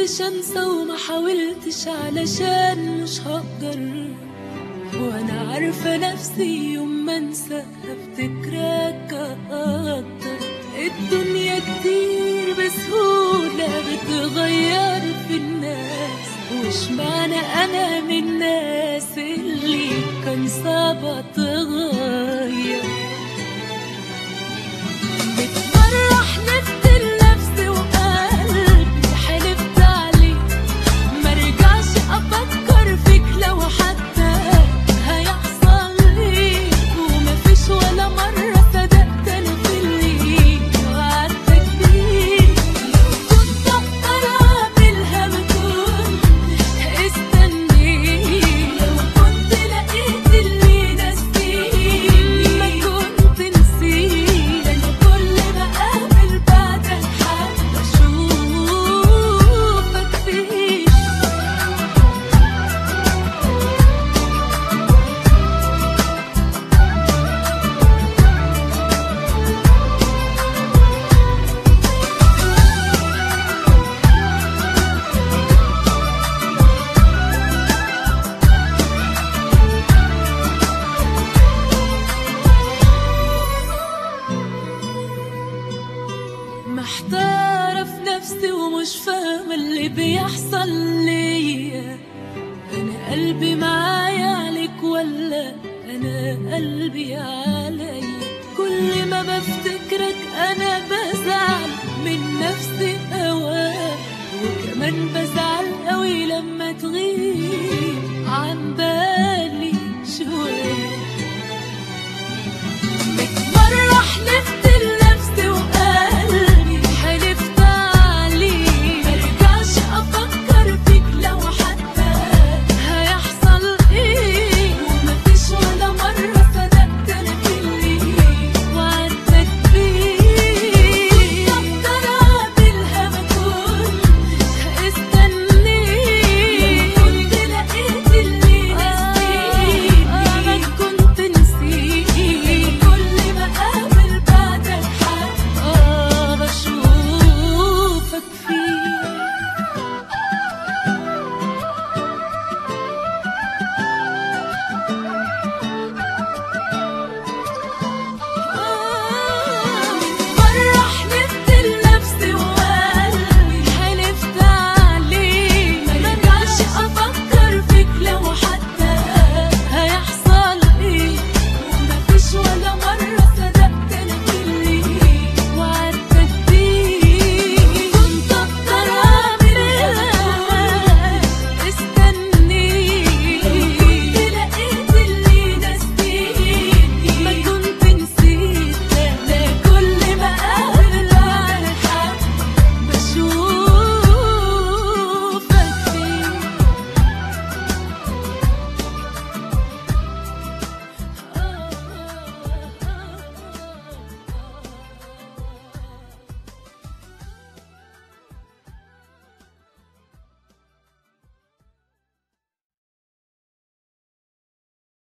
حاولتش انسى وما حاولتش علشان مش هقدر وانا عارفة نفسي يوم ما انسى هفتكرك اكتر الدنيا كتير بسهولة بتغير في الناس وش معنى انا من الناس اللي كان صعب اتغير بتفرح نفس نفسي وقلبي حلفت عليه مرجعش افكر فيك لو حتى هيحصل لي ومفيش ولا مرة صدقت انا في اللي وعدتك بيه لو كنت اقدر اعملها ما كنتش استنيت لو كنت لقيت اللي نسيني ما كنت نسيت انا كل ما اقابل بعدك حابة اشوفك فيه محتارة في نفسي ومش فاهمة اللي بيحصل ليا أنا قلبي معايا عليك ولا أنا قلبي عليا كل ما بفتكرك أنا بزعل من نفسي أوام وكمان بزعل قوي لما تغيب